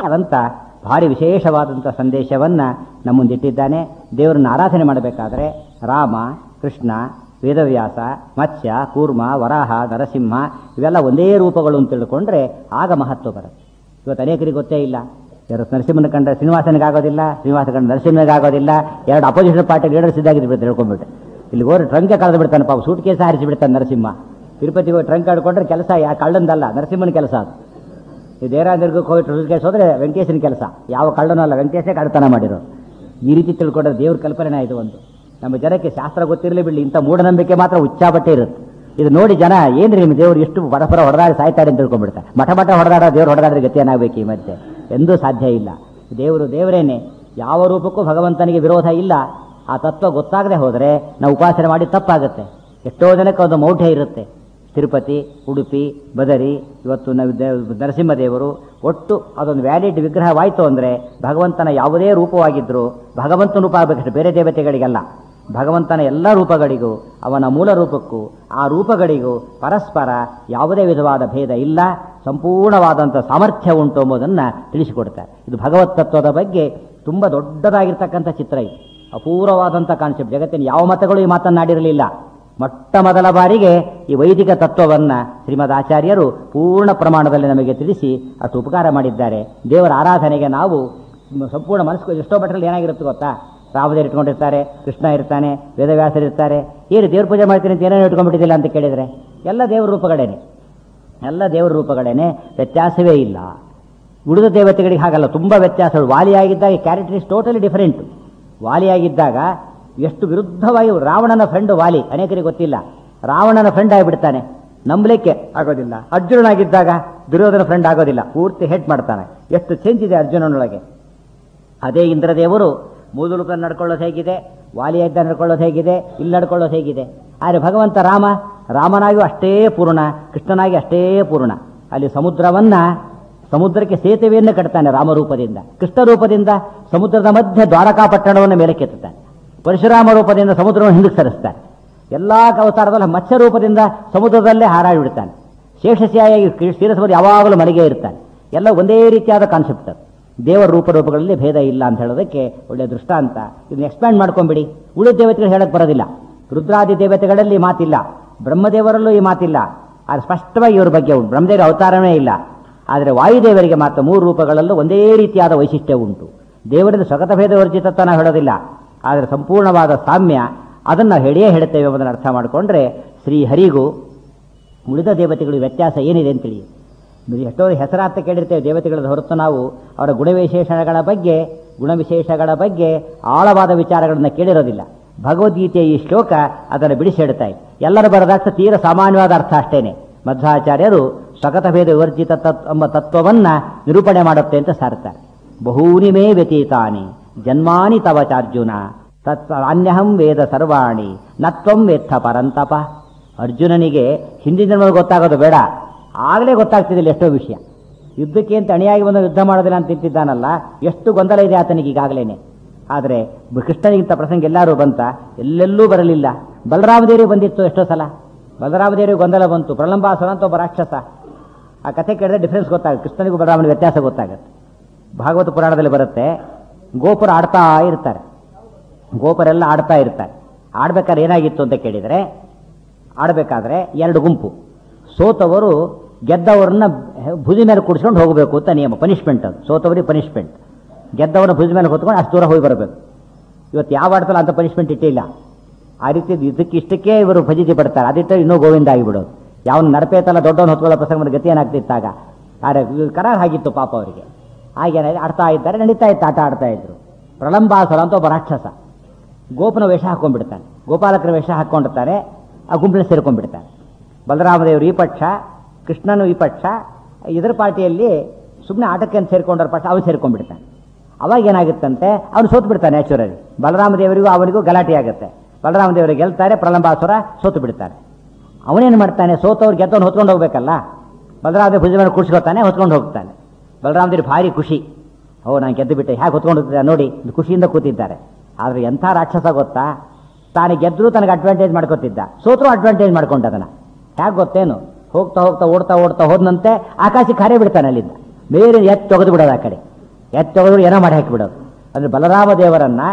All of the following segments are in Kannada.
ಅದಂತ ಭಾರಿ ವಿಶೇಷವಾದಂಥ ಸಂದೇಶವನ್ನು ನಮ್ಮ ಮುಂದಿಟ್ಟಿದ್ದಾನೆ ದೇವರನ್ನು ಆರಾಧನೆ ಮಾಡಬೇಕಾದ್ರೆ ರಾಮ ಕೃಷ್ಣ ವೇದವ್ಯಾಸ ಮತ್ಸ್ಯ ಕೂರ್ಮ ವರಾಹ ನರಸಿಂಹ ಇವೆಲ್ಲ ಒಂದೇ ರೂಪಗಳು ಅಂತ ತಿಳ್ಕೊಂಡ್ರೆ ಆಗ ಮಹತ್ವ ಬರುತ್ತೆ ಇವತ್ತು ಅನೇಕರಿಗೆ ಗೊತ್ತೇ ಇಲ್ಲ ಯಾರು ನರಸಿಂಹನ ಕಂಡ್ರೆ ಶ್ರೀನಿವಾಸನಿಗೆ ಆಗೋದಿಲ್ಲ ಶ್ರೀನಿವಾಸ ಕಂಡ್ರೆ ನರಸಿಂಹನಿಗೆ ಆಗೋದಿಲ್ಲ ಎರಡು ಅಪೋಸಿಷನ್ ಪಾರ್ಟಿ ಲೀಡರ್ಸ್ ಇದ್ದಾಗಿದ್ದು ಬಿಡ್ತಾರೆ ಹೇಳ್ಕೊಂಡ್ಬಿಟ್ಟು ಇಲ್ಲಿ ಹೋದ್ರೆ ಟ್ರಂಕ್ ಕಳೆದು ಬಿಡ್ತಾನೆ ಪಾಪ ಸೂಟ್ ಕೇಸ ಹಾರಿಸಿ ಬಿಡ್ತಾನೆ ನರಸಿಂಹ ತಿರುಪತಿಗೆ ಹೋಗಿ ಟ್ರಂಕ್ ಆಡ್ಕೊಂಡ್ರೆ ಕೆಲಸ ಯಾ ಕಳ್ಳಂದಲ್ಲ ನರಸಿಂಹನ ಕೆಲಸ ಅದು ಈ ದೇರಾಂದ್ರಿಗೆ ಹೋಗಿ ಟ್ರಂಕ್ ಕೇಸ್ ಹೋದ್ರೆ ವೆಂಕಟೇಶನ ಕೆಲಸ ಯಾವ ಕಳ್ಳನೂ ಅಲ್ಲ ವೆಂಕಟೇಶೇ ಕಳ್ಳತನ ಮಾಡಿರೋ ಈ ರೀತಿ ತಿಳ್ಕೊಂಡ್ರೆ ದೇವ್ರ ಕಲ್ಪನೆ ಇದು ಒಂದು ನಮ್ಮ ಜನಕ್ಕೆ ಶಾಸ್ತ್ರ ಗೊತ್ತಿರಲಿ ಬಿಡಲಿ ಇಂಥ ಮೂಢನಂಬಿಕೆ ಮಾತ್ರ ಉಚ್ಚಾಬಟ್ಟೆ ಇರುತ್ತೆ ಇದು ನೋಡಿ ಜನ ಏನ್ರಿ ನಿಮ್ಮ ದೇವ್ರು ಎಷ್ಟು ಬಡಪರ ಹೊಡೆದಾಡಿ ಸಾಯ್ತಾರೆ ಅಂತ ತಿಳ್ಕೊಂಡ್ಬಿಡ್ತಾರೆ ಮಠ ಮಠ ಹೊಡೆದಾಡ ದೇವ್ರು ಹೊಡೆದಾಡ್ರೆ ಗತಿ ಏನಾಗಬೇಕು ಈ ಮಧ್ಯೆ ಎಂದೂ ಸಾಧ್ಯ ಇಲ್ಲ ದೇವರು ದೇವರೇನೆ ಯಾವ ರೂಪಕ್ಕೂ ಭಗವಂತನಿಗೆ ವಿರೋಧ ಇಲ್ಲ ಆ ತತ್ವ ಗೊತ್ತಾಗದೆ ಹೋದರೆ ನಾವು ಉಪಾಸನೆ ಮಾಡಿ ತಪ್ಪಾಗುತ್ತೆ ಎಷ್ಟೋ ಜನಕ್ಕೆ ಒಂದು ಮೌಢ್ಯ ಇರುತ್ತೆ ತಿರುಪತಿ ಉಡುಪಿ ಬದರಿ ಇವತ್ತು ನಾವು ದೇ- ನರಸಿಂಹದೇವರು ಒಟ್ಟು ಅದೊಂದು ವ್ಯಾಲಿಡ್ ವಿಗ್ರಹವಾಯಿತು ಅಂದರೆ ಭಗವಂತನ ಯಾವುದೇ ರೂಪವಾಗಿದ್ದರೂ ಭಗವಂತನ ರೂಪ ಆಗಬೇಕಷ್ಟು ಬೇರೆ ದೇವತೆಗಳಿಗಲ್ಲ ಭಗವಂತನ ಎಲ್ಲ ರೂಪಗಳಿಗೂ ಅವನ ಮೂಲ ರೂಪಕ್ಕೂ ಆ ರೂಪಗಳಿಗೂ ಪರಸ್ಪರ ಯಾವುದೇ ವಿಧವಾದ ಭೇದ ಇಲ್ಲ ಸಂಪೂರ್ಣವಾದಂಥ ಸಾಮರ್ಥ್ಯ ಉಂಟು ಎಂಬುದನ್ನು ತಿಳಿಸಿಕೊಡ್ತಾರೆ ಇದು ಭಗವತ್ ತತ್ವದ ಬಗ್ಗೆ ತುಂಬ ದೊಡ್ಡದಾಗಿರ್ತಕ್ಕಂಥ ಚಿತ್ರ ಇದು ಅಪೂರ್ವವಾದಂಥ ಕಾನ್ಸೆಪ್ಟ್ ಜಗತ್ತಿನ ಯಾವ ಮತಗಳು ಈ ಮಾತನ್ನಾಡಿರಲಿಲ್ಲ ಮೊಟ್ಟ ಮೊದಲ ಬಾರಿಗೆ ಈ ವೈದಿಕ ತತ್ವವನ್ನು ಶ್ರೀಮದ್ ಆಚಾರ್ಯರು ಪೂರ್ಣ ಪ್ರಮಾಣದಲ್ಲಿ ನಮಗೆ ತಿಳಿಸಿ ಅಷ್ಟು ಉಪಕಾರ ಮಾಡಿದ್ದಾರೆ ದೇವರ ಆರಾಧನೆಗೆ ನಾವು ಸಂಪೂರ್ಣ ಮನಸ್ಸು ಎಷ್ಟೋ ಮಟ್ಟದಲ್ಲಿ ಏನಾಗಿರುತ್ತೆ ಗೊತ್ತಾ ರಾಮದೇವರು ಇಟ್ಕೊಂಡಿರ್ತಾರೆ ಕೃಷ್ಣ ಇರ್ತಾನೆ ವೇದವ್ಯಾಸರು ಇರ್ತಾರೆ ಏನು ದೇವ್ರ ಪೂಜೆ ಮಾಡ್ತೀನಿ ಅಂತ ಏನೇನು ಇಟ್ಕೊಂಡ್ಬಿಟ್ಟಿದ್ದಿಲ್ಲ ಅಂತ ಕೇಳಿದರೆ ಎಲ್ಲ ದೇವರ ರೂಪಗಳೇನೆ ಎಲ್ಲ ದೇವರ ರೂಪಗಳೇನೆ ವ್ಯತ್ಯಾಸವೇ ಇಲ್ಲ ಉಳಿದ ದೇವತೆಗಳಿಗೆ ಹಾಗಲ್ಲ ತುಂಬ ವ್ಯತ್ಯಾಸಗಳು ವಾಲಿಯಾಗಿದ್ದಾಗ ಕ್ಯಾರೆಕ್ಟರ್ ಇಸ್ ಟೋಟಲಿ ಡಿಫರೆಂಟ್ ವಾಲಿಯಾಗಿದ್ದಾಗ ಎಷ್ಟು ವಿರುದ್ಧವಾಗಿ ರಾವಣನ ಫ್ರೆಂಡ್ ವಾಲಿ ಅನೇಕರಿಗೆ ಗೊತ್ತಿಲ್ಲ ರಾವಣನ ಫ್ರೆಂಡ್ ಆಗಿಬಿಡ್ತಾನೆ ನಂಬಲಿಕ್ಕೆ ಆಗೋದಿಲ್ಲ ಅರ್ಜುನನಾಗಿದ್ದಾಗ ದುರ್ಯೋಧನ ಫ್ರೆಂಡ್ ಆಗೋದಿಲ್ಲ ಪೂರ್ತಿ ಹೆಡ್ ಮಾಡ್ತಾನೆ ಎಷ್ಟು ಚೇಂಜ್ ಇದೆ ಅರ್ಜುನನೊಳಗೆ ಅದೇ ಇಂದ್ರದೇವರು ಮೂದುಳುಕ ನಡ್ಕೊಳ್ಳೋದು ಹೇಗಿದೆ ವಾಲಿಯಾಗಿದ್ದ ನಡ್ಕೊಳ್ಳೋದು ಹೇಗಿದೆ ಇಲ್ಲಿ ನಡ್ಕೊಳ್ಳೋದು ಹೇಗಿದೆ ಆದರೆ ಭಗವಂತ ರಾಮ ರಾಮನಾಗಿಯೂ ಅಷ್ಟೇ ಪೂರ್ಣ ಕೃಷ್ಣನಾಗಿ ಅಷ್ಟೇ ಪೂರ್ಣ ಅಲ್ಲಿ ಸಮುದ್ರವನ್ನ ಸಮುದ್ರಕ್ಕೆ ಸೇತುವೆಯನ್ನು ಕಟ್ತಾನೆ ರಾಮರೂಪದಿಂದ ಕೃಷ್ಣ ರೂಪದಿಂದ ಸಮುದ್ರದ ಮಧ್ಯೆ ದ್ವಾರಕಾ ಪಟ್ಟಣವನ್ನು ಮೇಲೆ ಕೆತ್ತುತ್ತಾನೆ ಪರಶುರಾಮ ರೂಪದಿಂದ ಸಮುದ್ರವನ್ನು ಹಿಂದಕ್ಕೆ ಸರಿಸ್ತಾನೆ ಎಲ್ಲ ಅವತಾರದಲ್ಲಿ ಮತ್ಸ್ಯ ರೂಪದಿಂದ ಸಮುದ್ರದಲ್ಲೇ ಹಾರಾಡಿ ಬಿಡ್ತಾನೆ ಶೇಷಶಿಯಾಗಿ ಕ್ಷೀರಸಮುದ್ರ ಯಾವಾಗಲೂ ಮನೆಗೆ ಇರ್ತಾನೆ ಎಲ್ಲ ಒಂದೇ ರೀತಿಯಾದ ಕಾನ್ಸೆಪ್ಟ್ ಅದು ದೇವರ ರೂಪರೂಪಗಳಲ್ಲಿ ಭೇದ ಇಲ್ಲ ಅಂತ ಹೇಳೋದಕ್ಕೆ ಒಳ್ಳೆಯ ದೃಷ್ಟಾಂತ ಇದನ್ನ ಎಕ್ಸ್ಪ್ಯಾಂಡ್ ಮಾಡ್ಕೊಂಬಿಡಿ ಉಳಿದ ದೇವತೆಗಳು ಹೇಳಕ್ ಬರೋದಿಲ್ಲ ರುದ್ರಾದಿ ದೇವತೆಗಳಲ್ಲಿ ಈ ಮಾತಿಲ್ಲ ಬ್ರಹ್ಮದೇವರಲ್ಲೂ ಈ ಮಾತಿಲ್ಲ ಆದರೆ ಸ್ಪಷ್ಟವಾಗಿ ಇವ್ರ ಬಗ್ಗೆ ಉಂಟು ಬ್ರಹ್ಮದೇವರ ಅವತಾರವೇ ಇಲ್ಲ ಆದರೆ ವಾಯುದೇವರಿಗೆ ಮಾತ್ರ ಮೂರು ರೂಪಗಳಲ್ಲೂ ಒಂದೇ ರೀತಿಯಾದ ವೈಶಿಷ್ಟ್ಯ ಉಂಟು ದೇವರಿಂದ ಸ್ವಗತ ಭೇದ ವರ್ಜಿತತ್ವ ನಾವು ಹೇಳೋದಿಲ್ಲ ಆದರೆ ಸಂಪೂರ್ಣವಾದ ಸಾಮ್ಯ ಅದನ್ನು ಹೇಳಿಯೇ ಹೇಳುತ್ತೇವೆ ಎಂಬುದನ್ನು ಅರ್ಥ ಮಾಡಿಕೊಂಡ್ರೆ ಶ್ರೀ ಹರಿಗೂ ಉಳಿದ ದೇವತೆಗಳು ವ್ಯತ್ಯಾಸ ಏನಿದೆ ಅಂತೇಳಿ ಎಷ್ಟೋ ಹೆಸರಾರ್ಥ ಕೇಳಿರ್ತೇವೆ ದೇವತೆಗಳ ಹೊರತು ನಾವು ಅವರ ಗುಣವಿಶೇಷಣಗಳ ಬಗ್ಗೆ ಗುಣವಿಶೇಷಗಳ ಬಗ್ಗೆ ಆಳವಾದ ವಿಚಾರಗಳನ್ನು ಕೇಳಿರೋದಿಲ್ಲ ಭಗವದ್ಗೀತೆಯ ಈ ಶ್ಲೋಕ ಅದನ್ನು ಬಿಡಿಸಿ ಹೇಳ್ತಾ ಇದೆ ಎಲ್ಲರ ಬರದರ್ಥ ತೀರ ಸಾಮಾನ್ಯವಾದ ಅರ್ಥ ಅಷ್ಟೇನೆ ಮಧ್ವಾಚಾರ್ಯರು ಸ್ವಗತ ಭೇದ ವಿವರ್ಜಿತ ತತ್ ಎಂಬ ತತ್ವವನ್ನ ನಿರೂಪಣೆ ಮಾಡುತ್ತೆ ಅಂತ ಸಾರ್ತಾರೆ ಬಹೂನಿ ಮೇ ವ್ಯತೀತಾನಿ ಜನ್ಮಾನಿ ತವ ಚಾರ್ಜುನ ತತ್ ಅನ್ಯಹಂ ವೇದ ಸರ್ವಾಣಿ ನತ್ವಂ ವೇತ್ಥ ಪರಂತಪ ಅರ್ಜುನನಿಗೆ ಹಿಂದಿನ ಜನ್ಮದಲ್ಲಿ ಗೊತ್ತಾಗೋದು ಬೇಡ ಆಗಲೇ ಗೊತ್ತಾಗ್ತಿದ್ದಿಲ್ಲ ಎಷ್ಟೋ ವಿಷಯ ಯುದ್ಧಕ್ಕೆ ಅಂತ ಅಣಿಯಾಗಿ ಬಂದು ಯುದ್ಧ ಮಾಡೋದಿಲ್ಲ ಅಂತ ತಿಂತಿದ್ದಾನಲ್ಲ ಎಷ್ಟು ಗೊಂದಲ ಇದೆ ಆತನಿಗೆ ಈಗಾಗಲೇ ಆದರೆ ಕೃಷ್ಣನಿಗಿಂತ ಪ್ರಸಂಗ ಎಲ್ಲರೂ ಬಂತ ಎಲ್ಲೆಲ್ಲೂ ಬರಲಿಲ್ಲ ಬಲರಾಮದೇವರಿಗೆ ಬಂದಿತ್ತು ಎಷ್ಟೋ ಸಲ ಬಲರಾಮದೇವರಿಗೆ ಗೊಂದಲ ಬಂತು ಪ್ರಲಂಬಾಸುರ ಅಂತ ಒಬ್ಬ ರಾಕ್ಷಸ ಆ ಕಥೆ ಕೇಳಿದ್ರೆ ಡಿಫ್ರೆನ್ಸ್ ಗೊತ್ತಾಗುತ್ತೆ ಕೃಷ್ಣನಿಗೂ ಬಲರಾಮನಿಗೆ ವ್ಯತ್ಯಾಸ ಗೊತ್ತಾಗುತ್ತೆ ಭಾಗವತ ಪುರಾಣದಲ್ಲಿ ಬರುತ್ತೆ ಗೋಪುರ ಆಡ್ತಾ ಇರ್ತಾರೆ ಗೋಪರೆಲ್ಲ ಆಡ್ತಾ ಇರ್ತಾರೆ ಆಡ್ಬೇಕಾದ್ರೆ ಏನಾಗಿತ್ತು ಅಂತ ಕೇಳಿದರೆ ಆಡಬೇಕಾದ್ರೆ ಎರಡು ಗುಂಪು ಸೋತವರು ಗೆದ್ದವರನ್ನ ಭುಜ ಮೇಲೆ ಕೂಡಿಸ್ಕೊಂಡು ಹೋಗಬೇಕು ಅಂತ ನಿಯಮ ಪನಿಷ್ಮೆಂಟ್ ಅದು ಸೋತವರಿಗೆ ಪನಿಷ್ಮೆಂಟ್ ಗೆದ್ದವರನ್ನ ಭುಜ ಮೇಲೆ ಹೊತ್ಕೊಂಡು ಅಷ್ಟು ದೂರ ಹೋಗಿ ಬರಬೇಕು ಇವತ್ತು ಯಾವ ಆಡ್ತಲ್ಲ ಅಂತ ಪನಿಷ್ಮೆಂಟ್ ಇಟ್ಟಿಲ್ಲ ಆ ರೀತಿ ಇದಕ್ಕೆ ಇಷ್ಟಕ್ಕೆ ಇವರು ಫಜಿತಿ ಪಡ್ತಾರೆ ಅದಿಟ್ಟು ಇನ್ನೂ ಗೋವಿಂದ ಆಗಿಬಿಡೋದು ಯಾವನು ನರಪೇತಲ್ಲ ದೊಡ್ಡವನು ಹೊತ್ಕೊಳ್ಳೋ ಪ್ರಸಂಗದ ಗತಿ ಏನಾಗ್ತಿತ್ತಾಗ ಆದರೆ ಕರಾರ್ ಆಗಿತ್ತು ಪಾಪ ಅವರಿಗೆ ಹಾಗೇನಾದ್ರೆ ಆಡ್ತಾ ಇದ್ದಾರೆ ನಡೀತಾ ಇತ್ತು ಆಟ ಆಡ್ತಾ ಇದ್ರು ಪ್ರಲಂಬಾಸುರ ಅಂತ ಒಬ್ಬ ರಾಕ್ಷಸ ಗೋಪನ ವೇಷ ಹಾಕೊಂಡ್ಬಿಡ್ತಾನೆ ಗೋಪಾಲಕರ ವೇಷ ಹಾಕ್ಕೊಂಡಿರ್ತಾರೆ ಆ ಗುಂಪಿನ ಸೇರ್ಕೊಂಡ್ಬಿಡ್ತಾನೆ ಬಲರಾಮದೇವರು ಈ ಪಕ್ಷ ಕೃಷ್ಣನು ಈ ಪಕ್ಷ ಇದರ ಪಾರ್ಟಿಯಲ್ಲಿ ಸುಮ್ಮನೆ ಆಟಕ್ಕೆ ಅಂತ ಸೇರ್ಕೊಂಡವ್ರ ಪಕ್ಷ ಅವನು ಸೇರ್ಕೊಂಡ್ಬಿಡ್ತಾನೆ ಅವಾಗ ಏನಾಗುತ್ತಂತೆ ಅವನು ಸೋತು ಬಿಡ್ತಾನೆ ನ್ಯಾಚುರಲಿ ಬಲರಾಮದೇವರಿಗೂ ಅವನಿಗೂ ಗಲಾಟೆ ಆಗುತ್ತೆ ಬಲರಾಮದೇವರು ಗೆಲ್ತಾರೆ ಪ್ರಲಂಬಾಸುರ ಸೋತು ಬಿಡ್ತಾರೆ ಅವನೇನು ಮಾಡ್ತಾನೆ ಸೋತವ್ರು ಗೆದ್ದವನು ಹೊತ್ಕೊಂಡು ಹೋಗ್ಬೇಕಲ್ಲ ಬಲರಾಮದೇವ ಭುಜ ಮೇಲೆ ಕೂರ್ಸ್ಕೊತಾನೆ ಹೊತ್ಕೊಂಡು ಹೋಗ್ತಾನೆ ಬಲರಾಮದೇವ್ರು ಭಾರಿ ಖುಷಿ ಓ ನಾನು ಗೆದ್ದು ಬಿಟ್ಟೆ ಹೇಗೆ ಹೊತ್ಕೊಂಡು ಹೋಗ್ತಿದ್ದೆ ನೋಡಿ ಇದು ಖುಷಿಯಿಂದ ಕೂತಿದ್ದಾರೆ ಆದರೆ ಎಂಥ ರಾಕ್ಷಸ ಗೊತ್ತಾ ತಾನು ಗೆದ್ದರೂ ತನಗೆ ಅಡ್ವಾಂಟೇಜ್ ಮಾಡ್ಕೊತಿದ್ದ ಸೋತರೂ ಅಡ್ವಾಂಟೇಜ್ ಮಾಡ್ಕೊಂಡ ಅದನ್ನು ಹೇಗೆ ಗೊತ್ತೇನು ಹೋಗ್ತಾ ಹೋಗ್ತಾ ಓಡ್ತಾ ಓಡ್ತಾ ಹೋದಂತೆ ಆಕಾಶಕ್ಕೆ ಹಾರೇ ಬಿಡ್ತಾನೆ ಅಲ್ಲಿಂದ ಬೇರೆ ಎತ್ತು ತೆಗೆದು ಬಿಡೋದು ಆ ಕಡೆ ಎತ್ತೋದ್ರು ಏನೋ ಮಾಡಿ ಹಾಕಿಬಿಡೋದು ಅಂದ್ರೆ ಬಲರಾಮ ದೇವರನ್ನ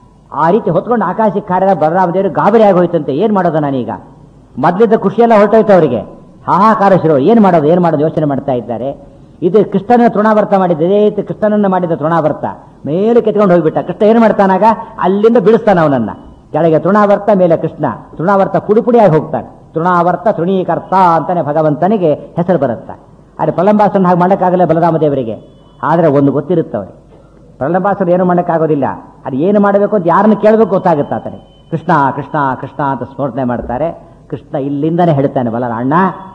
ಆ ರೀತಿ ಹೊತ್ಕೊಂಡು ಆಕಾಶಕ್ಕೆ ಕಾರ್ಯದ ಬಲರಾಮ ದೇವರು ಗಾಬರಿ ಆಗೋಯ್ತಂತೆ ಏನು ಮಾಡೋದು ನಾನೀಗ ಮೊದಲಿದ್ದ ಖುಷಿಯೆಲ್ಲ ಹೊರಟೋಯ್ತು ಅವರಿಗೆ ಹಾಹಾಕಾರ ಶುರು ಏನು ಮಾಡೋದು ಏನು ಮಾಡೋದು ಯೋಚನೆ ಮಾಡ್ತಾ ಇದ್ದಾರೆ ಇದು ಕೃಷ್ಣನ ತೃಣಾವರ್ತ ಮಾಡಿದ್ದು ಇದೇ ರೀತಿ ಕೃಷ್ಣನನ್ನ ಮಾಡಿದ ತೃಣಾವರ್ತ ಮೇಲೆ ಕೆತ್ಕೊಂಡು ಹೋಗ್ಬಿಟ್ಟ ಕೃಷ್ಣ ಏನು ಮಾಡ್ತಾನಾಗ ಅಲ್ಲಿಂದ ಬೀಳಿಸ್ತಾನ ಅವನನ್ನ ಕೆಳಗೆ ತೃಣಾವರ್ತ ಮೇಲೆ ಕೃಷ್ಣ ತೃಣಾವರ್ತ ಪುಡಿ ಪುಡಿಯಾಗಿ ಹೋಗ್ತಾನೆ ತೃಣಾವರ್ತ ತೃಣೀಕರ್ತ ಅಂತಾನೆ ಭಗವಂತನಿಗೆ ಹೆಸರು ಬರುತ್ತೆ ಆದರೆ ಪ್ರಲಂಬಾಸನ ಹಾಗೆ ಮಾಡೋಕ್ಕಾಗಲ್ಲ ಬಲರಾಮ ದೇವರಿಗೆ ಆದರೆ ಒಂದು ಗೊತ್ತಿರುತ್ತೆ ಅವರಿಗೆ ಪ್ರಲಂಬಾಸರು ಏನು ಮಾಡೋಕ್ಕಾಗೋದಿಲ್ಲ ಅದು ಏನು ಮಾಡಬೇಕು ಅಂತ ಯಾರನ್ನು ಕೇಳಬೇಕು ಗೊತ್ತಾಗುತ್ತೆ ಆತನಿಗೆ ಕೃಷ್ಣ ಕೃಷ್ಣ ಕೃಷ್ಣ ಅಂತ ಸ್ಮರಣೆ ಮಾಡ್ತಾರೆ ಕೃಷ್ಣ ಇಲ್ಲಿಂದನೇ ಹೇಳ್ತಾನೆ ಬಲರ ಅಣ್ಣ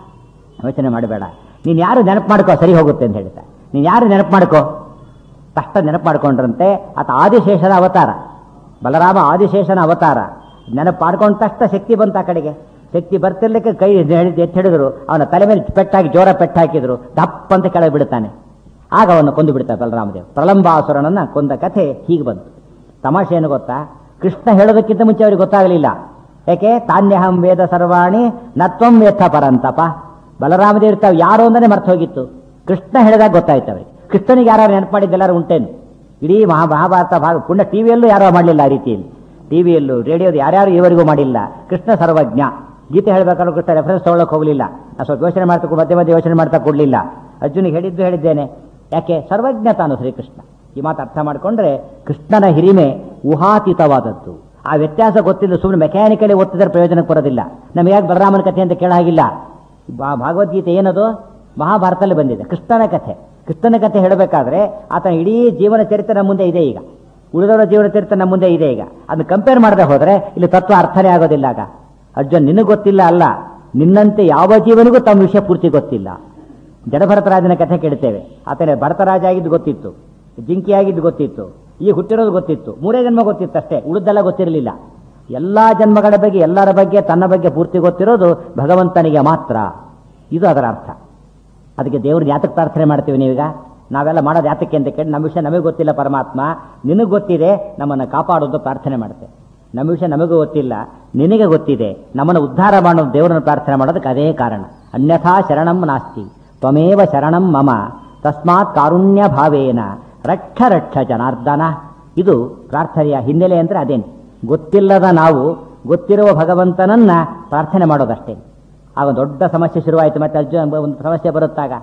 ಯೋಚನೆ ಮಾಡಬೇಡ ನೀನು ಯಾರು ನೆನಪು ಮಾಡ್ಕೋ ಸರಿ ಹೋಗುತ್ತೆ ಅಂತ ಹೇಳ್ತಾ ನೀನು ಯಾರು ನೆನಪು ಮಾಡ್ಕೋ ತಷ್ಟ ನೆನಪು ಮಾಡ್ಕೊಂಡ್ರಂತೆ ಆತ ಆದಿಶೇಷನ ಅವತಾರ ಬಲರಾಮ ಆದಿಶೇಷನ ಅವತಾರ ನೆನಪು ಮಾಡ್ಕೊಂಡ ತಕ್ಷಣ ಶಕ್ತಿ ಬಂತ ಆ ಕಡೆಗೆ ಶಕ್ತಿ ಬರ್ತಿರ್ಲಿಕ್ಕೆ ಕೈ ಎತ್ತಿ ಹಿಡಿದ್ರು ಅವನ ತಲೆ ಮೇಲೆ ಪೆಟ್ಟಾಕಿ ಜೋರ ಪೆಟ್ಟಾಕಿದ್ರು ದಪ್ಪ ಅಂತ ಕೆಳಗೆ ಬಿಡ್ತಾನೆ ಆಗ ಅವನು ಕೊಂದು ಬಿಡ್ತಾನೆ ಬಲರಾಮದೇವ್ ಪ್ರಲಂಬಾಸುರನನ್ನ ಕೊಂದ ಕಥೆ ಹೀಗೆ ಬಂತು ತಮಾಷೆ ಏನು ಗೊತ್ತಾ ಕೃಷ್ಣ ಹೇಳೋದಕ್ಕಿಂತ ಮುಂಚೆ ಅವರಿಗೆ ಗೊತ್ತಾಗಲಿಲ್ಲ ಯಾಕೆ ತಾನ್ಯಹಂ ವೇದ ಸರ್ವಾಣಿ ನತ್ವಂ ವೇತ್ತ ಪರಂತಪ ಬಲರಾಮದೇವ್ರು ತಾವು ಯಾರು ಅಂತಾನೆ ಮರ್ತು ಹೋಗಿತ್ತು ಕೃಷ್ಣ ಹೇಳಿದಾಗ ಗೊತ್ತಾಯ್ತು ಅವರಿಗೆ ಕೃಷ್ಣನಿಗೆ ಯಾರು ನೆನಪು ಮಾಡಿದ್ದೆಲ್ಲರೂ ಉಂಟೇನು ಇಡೀ ಮಹಾ ಮಹಾಭಾರತ ಭಾಗ ಪುಣ್ಯ ಟಿವಿಯಲ್ಲೂ ಯಾರೋ ಮಾಡಲಿಲ್ಲ ಆ ರೀತಿಯಲ್ಲಿ ಟಿವಿಯಲ್ಲೂ ರೇಡಿಯೋದು ಯಾರ್ಯಾರು ಇವರಿಗೂ ಮಾಡಿಲ್ಲ ಕೃಷ್ಣ ಸರ್ವಜ್ಞ ಗೀತೆ ಹೇಳ್ಬೇಕಾದ್ರೂ ಕೃಷ್ಣ ರೆಫರೆನ್ಸ್ ತಗೊಳ್ಳೋಕೆ ಹೋಗಲಿಲ್ಲ ನಾನು ಸ್ವಲ್ಪ ಯೋಚನೆ ಮಾಡ್ತಾ ಮಧ್ಯೆ ಮಧ್ಯೆ ಯೋಚನೆ ಮಾಡ್ತಾ ಕೊಡಲಿಲ್ಲ ಅರ್ಜುನಿಗೆ ಹೇಳಿದ್ದು ಹೇಳಿದ್ದೇನೆ ಯಾಕೆ ಸರ್ವಜ್ಞ ತಾನು ಶ್ರೀಕೃಷ್ಣ ಈ ಮಾತು ಅರ್ಥ ಮಾಡಿಕೊಂಡ್ರೆ ಕೃಷ್ಣನ ಹಿರಿಮೆ ಊಹಾತೀತವಾದದ್ದು ಆ ವ್ಯತ್ಯಾಸ ಗೊತ್ತಿಲ್ಲ ಸುಮ್ಮನೆ ಮೆಕ್ಯಾನಿಕಲಿ ಒತ್ತಿದ್ರೆ ಪ್ರಯೋಜನಕ್ಕೆ ಬರೋದಿಲ್ಲ ನಮಗೆ ಯಾಕೆ ಬಲರಾಮನ ಕಥೆ ಅಂತ ಕೇಳ ಹಾಗಿಲ್ಲ ಭಾ- ಭಗವದ್ಗೀತೆ ಏನದು ಮಹಾಭಾರತದಲ್ಲಿ ಬಂದಿದೆ ಕೃಷ್ಣನ ಕಥೆ ಕೃಷ್ಣನ ಕಥೆ ಹೇಳಬೇಕಾದ್ರೆ ಆತನ ಇಡೀ ಜೀವನ ಚರಿತ್ರೆ ನಮ್ಮ ಮುಂದೆ ಇದೆ ಈಗ ಉಳಿದವರ ಜೀವನ ಚರಿತ್ರೆ ನಮ್ಮ ಮುಂದೆ ಇದೆ ಈಗ ಅದನ್ನ ಕಂಪೇರ್ ಮಾಡದೆ ಹೋದ್ರೆ ಇಲ್ಲಿ ತತ್ವ ಅರ್ಥನೇ ಆಗೋದಿಲ್ಲ ಆಗ ಅರ್ಜುನ್ ನಿನಗೆ ಗೊತ್ತಿಲ್ಲ ಅಲ್ಲ ನಿನ್ನಂತೆ ಯಾವ ಜೀವನಿಗೂ ತಮ್ಮ ವಿಷಯ ಪೂರ್ತಿ ಗೊತ್ತಿಲ್ಲ ಜಡಭರತರಾಜನ ಕಥೆ ಕೇಳ್ತೇವೆ ಆತನ ಭರತರಾಜ ಆಗಿದ್ದು ಗೊತ್ತಿತ್ತು ಜಿಂಕಿ ಆಗಿದ್ದು ಗೊತ್ತಿತ್ತು ಈ ಹುಟ್ಟಿರೋದು ಗೊತ್ತಿತ್ತು ಮೂರೇ ಜನ್ಮ ಗೊತ್ತಿತ್ತು ಅಷ್ಟೇ ಉಳಿದೆಲ್ಲ ಗೊತ್ತಿರಲಿಲ್ಲ ಎಲ್ಲಾ ಜನ್ಮಗಳ ಬಗ್ಗೆ ಎಲ್ಲರ ಬಗ್ಗೆ ತನ್ನ ಬಗ್ಗೆ ಪೂರ್ತಿ ಗೊತ್ತಿರೋದು ಭಗವಂತನಿಗೆ ಮಾತ್ರ ಇದು ಅದರ ಅರ್ಥ ಅದಕ್ಕೆ ದೇವ್ರ ಯಾತಕ್ಕೆ ಪ್ರಾರ್ಥನೆ ಮಾಡ್ತೀವಿ ನೀವೀಗ ನಾವೆಲ್ಲ ಮಾಡೋದು ಯಾತಕ್ಕೆ ಅಂತ ಕೇಳಿ ನಮ್ಮ ವಿಷಯ ನಮಗೆ ಗೊತ್ತಿಲ್ಲ ಪರಮಾತ್ಮ ನಿನಗೆ ಗೊತ್ತಿದೆ ನಮ್ಮನ್ನು ಕಾಪಾಡೋದು ಪ್ರಾರ್ಥನೆ ಮಾಡ್ತೇವೆ ನಮ್ಮ ವಿಷಯ ನಮಗೂ ಗೊತ್ತಿಲ್ಲ ನಿನಗೆ ಗೊತ್ತಿದೆ ನಮ್ಮನ್ನು ಉದ್ಧಾರ ಮಾಡೋದು ದೇವರನ್ನು ಪ್ರಾರ್ಥನೆ ಮಾಡೋದಕ್ಕೆ ಅದೇ ಕಾರಣ ಅನ್ಯಥಾ ಶರಣಂ ನಾಸ್ತಿ ತ್ವಮೇವ ಶರಣಂ ಮಮ ತಸ್ಮಾತ್ ಕಾರುಣ್ಯ ಭಾವೇನ ರಕ್ಷ ರಕ್ಷ ಜನಾರ್ದನ ಇದು ಪ್ರಾರ್ಥನೆಯ ಹಿನ್ನೆಲೆ ಅಂದರೆ ಅದೇನು ಗೊತ್ತಿಲ್ಲದ ನಾವು ಗೊತ್ತಿರುವ ಭಗವಂತನನ್ನ ಪ್ರಾರ್ಥನೆ ಮಾಡೋದಷ್ಟೇ ಆಗ ದೊಡ್ಡ ಸಮಸ್ಯೆ ಶುರುವಾಯಿತು ಮತ್ತೆ ಅರ್ಜುನ ಒಂದು ಸಮಸ್ಯೆ ಬರುತ್ತಾಗ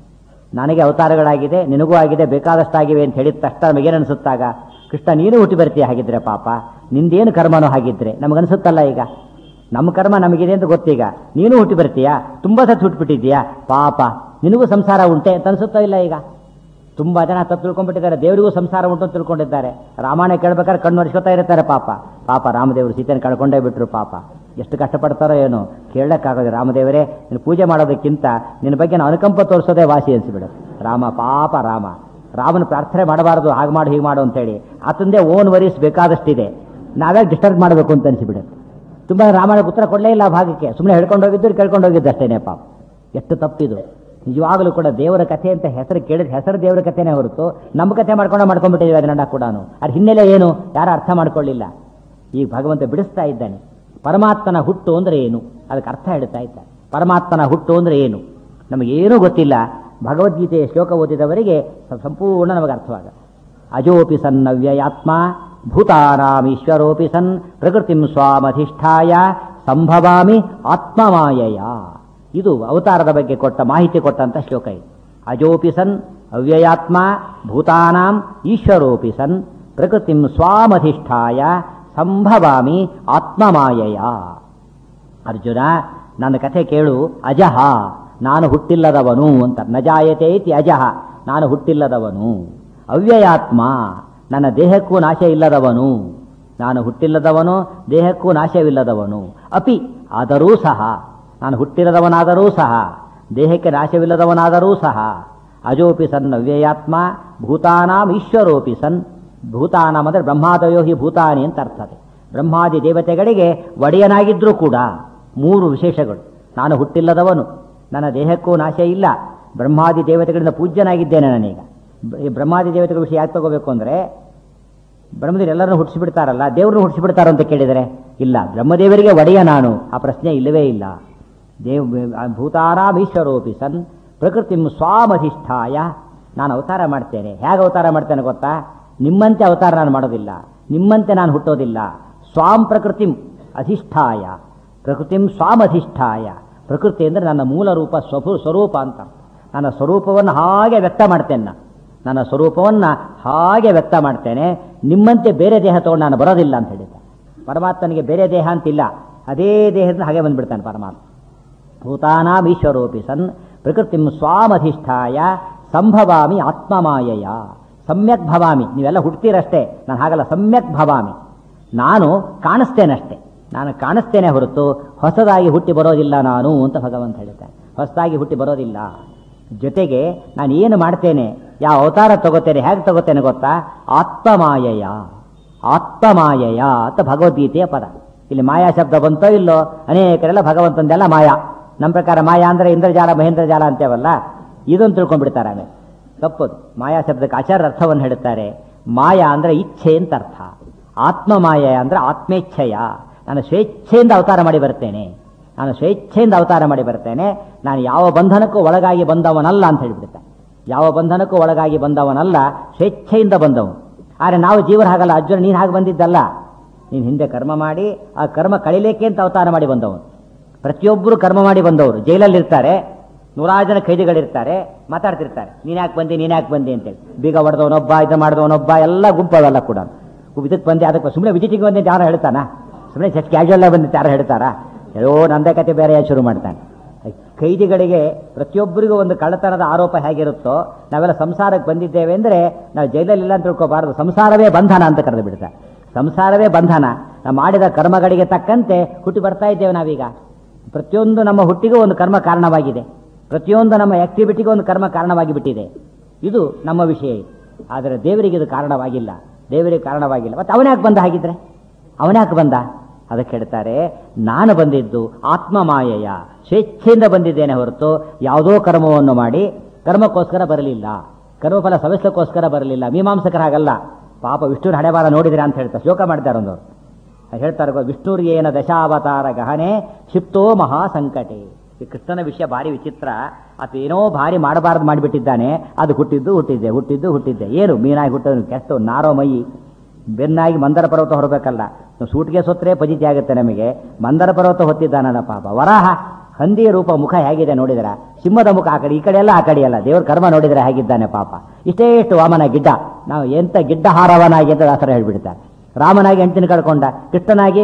ನನಗೆ ಅವತಾರಗಳಾಗಿದೆ ನಿನಗೂ ಆಗಿದೆ ಬೇಕಾದಷ್ಟಾಗಿವೆ ಅಂತ ಹೇಳಿದ ತಕ್ಷಣ ನಮಗೇನು ಅನಿಸುತ್ತಾಗ ಕೃಷ್ಣ ನೀನು ಹುಟ್ಟಿ ಬರ್ತೀಯ ಹಾಗಿದ್ರೆ ಪಾಪ ನಿಂದೇನು ಕರ್ಮನೋ ಹಾಗಿದ್ರೆ ನಮಗನ್ಸುತ್ತಲ್ಲ ಈಗ ನಮ್ಮ ಕರ್ಮ ನಮಗಿದೆ ಅಂತ ಗೊತ್ತೀಗ ನೀನು ಹುಟ್ಟಿ ಬರ್ತೀಯಾ ತುಂಬ ಸತ್ತು ಹುಟ್ಟುಬಿಟ್ಟಿದ್ಯಾ ಪಾಪ ನಿನಗೂ ಸಂಸಾರ ಉಂಟೆ ಅಂತ ಅನ್ಸುತ್ತಾ ಇಲ್ಲ ಈಗ ತುಂಬಾ ಜನ ತಪ್ಪು ತಿಳ್ಕೊಂಡ್ಬಿಟ್ಟಿದ್ದಾರೆ ದೇವರಿಗೂ ಸಂಸಾರ ಉಂಟು ಅಂತ ತಿಳ್ಕೊಂಡಿದ್ದಾರೆ ರಾಮಾಯಣ ಕೇಳ್ಬೇಕಾದ್ರೆ ಕಣ್ಣು ಒರೆಸ್ಕೊತಾ ಇರ್ತಾರೆ ಪಾಪ ಪಾಪ ರಾಮದೇವರು ಸೀತೆಯನ್ನು ಕಳ್ಕೊಂಡೇ ಬಿಟ್ರು ಪಾಪ ಎಷ್ಟು ಕಷ್ಟಪಡ್ತಾರೋ ಏನೋ ಕೇಳಕ್ಕಾಗೋದು ರಾಮದೇವರೇ ನೀನು ಪೂಜೆ ಮಾಡೋದಕ್ಕಿಂತ ನಿನ್ನ ಬಗ್ಗೆ ನಾವು ಅನುಕಂಪ ತೋರಿಸೋದೇ ವಾಸಿ ಅನ್ಸಿಬಿಡುತ್ತೆ ರಾಮ ಪಾಪ ರಾಮ ರಾಮನ ಪ್ರಾರ್ಥನೆ ಮಾಡಬಾರ್ದು ಹಾಗೆ ಮಾಡು ಹೀಗೆ ಮಾಡು ಅಂತೇಳಿ ಆತಂದೇ ಓನ್ ವರೀಸ್ ಬೇಕಾದಷ್ಟಿದೆ ನಾವೇ ಡಿಸ್ಟರ್ಬ್ ಮಾಡಬೇಕು ಅಂತ ಅನ್ಸಿಬಿಡುತ್ತೆ ತುಂಬ ರಾಮಾಯಣಕ್ಕೆ ಉತ್ತರ ಕೊಡಲೇ ಇಲ್ಲ ಆ ಭಾಗಕ್ಕೆ ಸುಮ್ಮನೆ ಹೇಳ್ಕೊಂಡು ಹೋಗಿದ್ದು ಕೇಳ್ಕೊಂಡು ಹೋಗಿದ್ದು ಅಷ್ಟೇನೆ ಪಾಪ ಎಷ್ಟು ತಪ್ಪಿದು ನಿಜವಾಗಲೂ ಕೂಡ ದೇವರ ಕಥೆ ಅಂತ ಹೆಸರು ಕೇಳಿದ ಹೆಸರು ದೇವರ ಕಥೆನೇ ಹೊರತು ನಮ್ಮ ಕಥೆ ಮಾಡ್ಕೊಂಡು ಮಾಡ್ಕೊಂಡ್ಬಿಟ್ಟಿದ್ದೀವಿ ಅದನ್ನ ಕೂಡ ಅದ್ರ ಹಿನ್ನೆಲೆ ಏನು ಯಾರು ಅರ್ಥ ಮಾಡ್ಕೊಳ್ಳಿಲ್ಲ ಈಗ ಭಗವಂತ ಬಿಡಿಸ್ತಾ ಇದ್ದಾನೆ ಪರಮಾತ್ಮನ ಹುಟ್ಟು ಅಂದ್ರೆ ಏನು ಅದಕ್ಕೆ ಅರ್ಥ ಹೇಳ್ತಾ ಇದ್ದಾನೆ ಪರಮಾತ್ಮನ ಹುಟ್ಟು ಅಂದ್ರೆ ಏನು ನಮಗೇನೂ ಗೊತ್ತಿಲ್ಲ ಭಗವದ್ಗೀತೆಯ ಶ್ಲೋಕ ಓದಿದವರಿಗೆ ಸ- ಸಂಪೂರ್ಣ ನಮಗೆ ಅರ್ಥವಾಗ ಅಜೋಪಿ ಸನ್ನವ್ಯಯಾತ್ಮ ಭೂತಾನಾಂ ಈಶ್ವರೋಪಿ ಸನ್ ಪ್ರಕೃತಿಂ ಸ್ವಾಮಧಿಷ್ಠಾಯ ಸಂಭವಾಮಿ ಆತ್ಮಮಾಯಯ ಇದು ಅವತಾರದ ಬಗ್ಗೆ ಕೊಟ್ಟ ಮಾಹಿತಿ ಕೊಟ್ಟಂತ ಶ್ಲೋಕ ಇದು ಅಜೋಪಿ ಸನ್ ಅವ್ಯಯಾತ್ಮ ಭೂತಾನಾಂ ಈಶ್ವರೋಪಿ ಸನ್ ಪ್ರಕೃತಿಂ ಸ್ವಾಮಧಿಷ್ಠಾಯ ಸಂಭವಾಮಿ ಆತ್ಮಮಾಯಯ ಅರ್ಜುನ ನನ್ನ ಕಥೆ ಕೇಳು ಅಜಹ ನಾನು ಹುಟ್ಟಿಲ್ಲದವನು ಅಂತ ನಜಾಯತೆ ಇತಿ ಅಜಹ ನಾನು ಹುಟ್ಟಿಲ್ಲದವನು ಅವ್ಯಯಾತ್ಮ ನನ್ನ ದೇಹಕ್ಕೂ ನಾಶ ಇಲ್ಲದವನು ನಾನು ಹುಟ್ಟಿಲ್ಲದವನು ದೇಹಕ್ಕೂ ನಾಶವಿಲ್ಲದವನು ಅಪಿ ಆದರೂ ಸಹ ನಾನು ಹುಟ್ಟಿಲ್ಲದವನಾದರೂ ಸಹ ದೇಹಕ್ಕೆ ನಾಶವಿಲ್ಲದವನಾದರೂ ಸಹ ಅಜೋಪಿ ಸನ್ ಅವ್ಯಯಾತ್ಮ ಭೂತಾನಾಂ ಈಶ್ವರೋಪಿ ಸನ್ ಭೂತಾನಾಂ ಅಂದರೆ ಬ್ರಹ್ಮಾದಯೋ ಹಿ ಭೂತಾನಿ ಅಂತ ಅರ್ಥದೆ ಬ್ರಹ್ಮಾದಿ ದೇವತೆಗಳಿಗೆ ಒಡೆಯನಾಗಿದ್ರೂ ಕೂಡ ಮೂರು ವಿಶೇಷಗಳು ನಾನು ಹುಟ್ಟಿಲ್ಲದವನು ನನ್ನ ದೇಹಕ್ಕೂ ನಾಶ ಇಲ್ಲ ಬ್ರಹ್ಮಾದಿ ದೇವತೆಗಳಿಂದ ಪೂಜ್ಯನಾಗಿದ್ದೇನೆ ನಾನೀಗ ಬ- ಈ ಬ್ರಹ್ಮಾದಿ ದೇವತೆಗಳ ವಿಷಯ ಯಾಕೆ ತಗೋಬೇಕು ಅಂದರೆ ಬ್ರಹ್ಮದೇವರು ಎಲ್ಲರನ್ನು ಹುಟ್ಟಿಸಿಬಿಡ್ತಾರಲ್ಲ ದೇವ್ರನ್ನ ಹುಟ್ಟಿಸಿಬಿಡ್ತಾರೋ ಅಂತ ಕೇಳಿದರೆ ಇಲ್ಲ ಬ್ರಹ್ಮದೇವರಿಗೆ ಒಡೆಯ ನಾನು ಆ ಪ್ರಶ್ನೆ ಇಲ್ಲವೇ ಇಲ್ಲ ದೇವ್ ಭೂತಾರಾಮೀಶ್ವರೋಪಿ ಸನ್ ಪ್ರಕೃತಿಂ ಸ್ವಾಮಧಿಷ್ಠಾಯ ನಾನು ಅವತಾರ ಮಾಡ್ತೇನೆ ಹೇಗೆ ಅವತಾರ ಮಾಡ್ತೇನೆ ಗೊತ್ತಾ ನಿಮ್ಮಂತೆ ಅವತಾರ ನಾನು ಮಾಡೋದಿಲ್ಲ ನಿಮ್ಮಂತೆ ನಾನು ಹುಟ್ಟೋದಿಲ್ಲ ಸ್ವಾಂ ಪ್ರಕೃತಿಂ ಅಧಿಷ್ಠಾಯ ಪ್ರಕೃತಿಂ ಸ್ವಾಮಧಿಷ್ಠಾಯ ಪ್ರಕೃತಿ ಅಂದರೆ ನನ್ನ ಮೂಲ ರೂಪ ಸ್ವಭು ಸ್ವರೂಪ ಅಂತ ನನ್ನ ಸ್ವರೂಪವನ್ನು ಹಾಗೆ ವ್ಯಕ್ತ ಮಾಡ್ತೇನೆ ನಾನು ನನ್ನ ಸ್ವರೂಪವನ್ನು ಹಾಗೆ ವ್ಯಕ್ತ ಮಾಡ್ತೇನೆ ನಿಮ್ಮಂತೆ ಬೇರೆ ದೇಹ ತಗೊಂಡು ನಾನು ಬರೋದಿಲ್ಲ ಅಂತ ಹೇಳಿದ್ದೆ ಪರಮಾತ್ಮನಿಗೆ ಬೇರೆ ದೇಹ ಅಂತಿಲ್ಲ ಅದೇ ದೇಹದಿಂದ ಹಾಗೆ ಬಂದ್ಬಿಡ್ತಾನೆ ಪರಮಾತ್ಮ ಭೂತಾನಾಂ ಈಶ್ವರೋಪಿ ಸನ್ ಪ್ರಕೃತಿಂ ಸ್ವಾಮಧಿಷ್ಠಾಯ ಸಂಭವಾಮಿ ಆತ್ಮಮಾಯಯ ಸಮ್ಯಕ್ ಭವಾಮಿ ನೀವೆಲ್ಲ ಹುಡ್ತೀರಷ್ಟೇ ನಾನು ಹಾಗಲ್ಲ ಸಮ್ಯಕ್ ಭವಾಮಿ ನಾನು ಕಾಣಿಸ್ತೇನಷ್ಟೇ ನಾನು ಕಾಣಿಸ್ತೇನೆ ಹೊರತು ಹೊಸದಾಗಿ ಹುಟ್ಟಿ ಬರೋದಿಲ್ಲ ನಾನು ಅಂತ ಭಗವಂತ ಹೇಳ್ತಾನೆ ಹೊಸದಾಗಿ ಹುಟ್ಟಿ ಬರೋದಿಲ್ಲ ಜೊತೆಗೆ ನಾನು ಏನು ಮಾಡ್ತೇನೆ ಯಾವ ಅವತಾರ ತಗೋತೇನೆ ಹೇಗೆ ತಗೋತೇನೆ ಗೊತ್ತಾ ಆತ್ಮಮಾಯಯ ಆತ್ಮಮಾಯಯ ಅಂತ ಭಗವದ್ಗೀತೆಯ ಪದ ಇಲ್ಲಿ ಮಾಯಾ ಶಬ್ದ ಬಂತೋ ಇಲ್ಲೋ ಅನೇಕರೆಲ್ಲ ಭಗವಂತಂದೆಲ್ಲ ಮಾಯಾ ನಮ್ಮ ಪ್ರಕಾರ ಮಾಯಾ ಅಂದರೆ ಇಂದ್ರಜಾಲ ಮಹೇಂದ್ರಜಾಲ ಅಂತೇವಲ್ಲ ಇದನ್ನು ತಿಳ್ಕೊಂಡ್ಬಿಡ್ತಾರೆ ಆಮೇಲೆ ತಪ್ಪದು ಮಾಯಾ ಶಬ್ದಕ್ಕೆ ಆಚಾರ ಅರ್ಥವನ್ನು ಹೇಳುತ್ತಾರೆ ಮಾಯಾ ಅಂದರೆ ಇಚ್ಛೆ ಅಂತ ಅರ್ಥ ಆತ್ಮಮಾಯ ಅಂದರೆ ಆತ್ಮೇಚ್ಛೆಯ ನಾನು ಸ್ವೇಚ್ಛೆಯಿಂದ ಅವತಾರ ಮಾಡಿ ಬರ್ತೇನೆ ನಾನು ಸ್ವೇಚ್ಛೆಯಿಂದ ಅವತಾರ ಮಾಡಿ ಬರ್ತೇನೆ ನಾನು ಯಾವ ಬಂಧನಕ್ಕೂ ಒಳಗಾಗಿ ಬಂದವನಲ್ಲ ಅಂತ ಹೇಳಿಬಿಡ್ತಾನೆ ಯಾವ ಬಂಧನಕ್ಕೂ ಒಳಗಾಗಿ ಬಂದವನಲ್ಲ ಸ್ವೇಚ್ಛೆಯಿಂದ ಬಂದವನು ಆದರೆ ನಾವು ಜೀವನ ಹಾಗಲ್ಲ ಅರ್ಜುನ ನೀನು ಹಾಗೆ ಬಂದಿದ್ದಲ್ಲ ನೀನು ಹಿಂದೆ ಕರ್ಮ ಮಾಡಿ ಆ ಕರ್ಮ ಕಳಿಲಿಕ್ಕೆ ಅಂತ ಅವತಾರ ಮಾಡಿ ಬಂದವನು ಪ್ರತಿಯೊಬ್ಬರು ಕರ್ಮ ಮಾಡಿ ಬಂದವರು ಜೈಲಲ್ಲಿರ್ತಾರೆ ನೂರಾರು ಜನ ಖೈದಿಗಳಿರ್ತಾರೆ ಮಾತಾಡ್ತಿರ್ತಾರೆ ನೀನು ಯಾಕೆ ಬಂದಿ ನೀನು ಯಾಕೆ ಬಂದಿ ಅಂತೇಳಿ ಬೀಗ ಹೊಡೆದವನೊಬ್ಬ ಇದು ಮಾಡಿದವನೊಬ್ಬ ಎಲ್ಲ ಗುಂಪು ಅವೆಲ್ಲ ಕೂಡ ಇದಕ್ಕೆ ಬಂದೆ ಅದಕ್ಕೆ ಸುಮ್ಮನೆ ವಿಜಿಟಿಗೆ ಬಂದೆ ಯಾರು ಹೇಳ್ತಾನ ಸುಮ್ಮನೆ ಜಸ್ಟ್ ಕ್ಯಾಶುವಲ್ ಬಂದಿತ್ತು ಯಾರು ಹೇಳ್ತಾರಾ ಎಲ್ಲೋ ನಂದೇ ಕತೆ ಬೇರೆ ಶುರು ಮಾಡ್ತಾನೆ ಖೈದಿಗಳಿಗೆ ಪ್ರತಿಯೊಬ್ಬರಿಗೂ ಒಂದು ಕಳ್ಳತನದ ಆರೋಪ ಹೇಗಿರುತ್ತೋ ನಾವೆಲ್ಲ ಸಂಸಾರಕ್ಕೆ ಬಂದಿದ್ದೇವೆ ಅಂದರೆ ನಾವು ಜೈಲಲ್ಲಿಲ್ಲ ಅಂತ ತಿಳ್ಕೋಬಾರದು ಸಂಸಾರವೇ ಬಂಧನ ಅಂತ ಕರೆದು ಬಿಡ್ತಾರೆ ಸಂಸಾರವೇ ಬಂಧನ ನಾವು ಮಾಡಿದ ಕರ್ಮಗಳಿಗೆ ತಕ್ಕಂತೆ ಹುಟ್ಟಿ ಬರ್ತಾ ಇದ್ದೇವೆ ನಾವೀಗ ಪ್ರತಿಯೊಂದು ನಮ್ಮ ಹುಟ್ಟಿಗೂ ಒಂದು ಕರ್ಮ ಕಾರಣವಾಗಿದೆ ಪ್ರತಿಯೊಂದು ನಮ್ಮ ಆಕ್ಟಿವಿಟಿಗೂ ಒಂದು ಕರ್ಮ ಕಾರಣವಾಗಿ ಬಿಟ್ಟಿದೆ ಇದು ನಮ್ಮ ವಿಷಯ ಆದರೆ ದೇವರಿಗೆ ಇದು ಕಾರಣವಾಗಿಲ್ಲ ದೇವರಿಗೆ ಕಾರಣವಾಗಿಲ್ಲ ಮತ್ತೆ ಅವನ್ಯಾಕೆ ಬಂದ ಹಾಗಿದ್ರೆ ಅವನ್ಯಾಕೆ ಬಂದ ಅದಕ್ಕೆ ಹೇಳ್ತಾರೆ ನಾನು ಬಂದಿದ್ದು ಆತ್ಮಮಾಯೆಯ ಸ್ವೇಚ್ಛೆಯಿಂದ ಬಂದಿದ್ದೇನೆ ಹೊರತು ಯಾವುದೋ ಕರ್ಮವನ್ನು ಮಾಡಿ ಕರ್ಮಕ್ಕೋಸ್ಕರ ಬರಲಿಲ್ಲ ಕರ್ಮಫಲ ಸವಿಸ್ಲಕ್ಕೋಸ್ಕರ ಬರಲಿಲ್ಲ ಮೀಮಾಂಸಕರ ಹಾಗಲ್ಲ ಪಾಪ ವಿಷ್ಣುವಿನ ಹಣೆಬಾರ ನೋಡಿದ್ರೆ ಅಂತ ಹೇಳ್ತಾರೆ ಶ್ಲೋಕ ಮಾಡ್ತಾರೆ ಒಂದು ಹೇಳ್ತಾರೆ ವಿಷ್ಣುರಿಗೆ ಏನ ದಶಾವತಾರ ಗಹನೆ ಕ್ಷಿಪ್ತೋ ಮಹಾ ಸಂಕಟೆ ಈ ಕೃಷ್ಣನ ವಿಷಯ ಭಾರಿ ವಿಚಿತ್ರ ಆತ ಏನೋ ಭಾರಿ ಮಾಡಬಾರ್ದು ಮಾಡಿಬಿಟ್ಟಿದ್ದಾನೆ ಅದು ಹುಟ್ಟಿದ್ದು ಹುಟ್ಟಿದ್ದೆ ಹುಟ್ಟಿದ್ದು ಹುಟ್ಟಿದ್ದೆ ಏನು ಮೀನಾಗಿ ಹುಟ್ಟೋದು ಕೆಸ್ತು ನಾರೋ ಮೈ ಬೆನ್ನಾಗಿ ಮಂದರ ಪರ್ವತ ಹೊರಬೇಕಲ್ಲ ಸೂಟಿಗೆ ಸೊತ್ತರೆ ಪಜಿತಿ ಆಗುತ್ತೆ ನಮಗೆ ಮಂದರ ಪರ್ವತ ಹೊತ್ತಿದ್ದಾನಲ್ಲ ಪಾಪ ವರಾಹ ಹಂದಿಯ ರೂಪ ಮುಖ ಹೇಗಿದೆ ನೋಡಿದ್ರ ಸಿಂಹದ ಮುಖ ಆ ಕಡೆ ಈ ಕಡೆ ಎಲ್ಲ ಆ ಕಡೆ ಎಲ್ಲ ದೇವ್ರ ಕರ್ಮ ನೋಡಿದ್ರೆ ಹೇಗಿದ್ದಾನೆ ಪಾಪ ಇಷ್ಟೇ ಇಷ್ಟು ವಾಮನ ಗಿಡ್ಡ ನಾವು ಎಂತ ಗಿಡ್ಡ ಹಾರವನಾಗಿ ಅಂತ ದಾಸರ ಹೇಳ್ಬಿಡ್ತಾರೆ ರಾಮನಾಗಿ ಹೆಂಡತಿನ ಕಳ್ಕೊಂಡ ಕೃಷ್ಣನಾಗಿ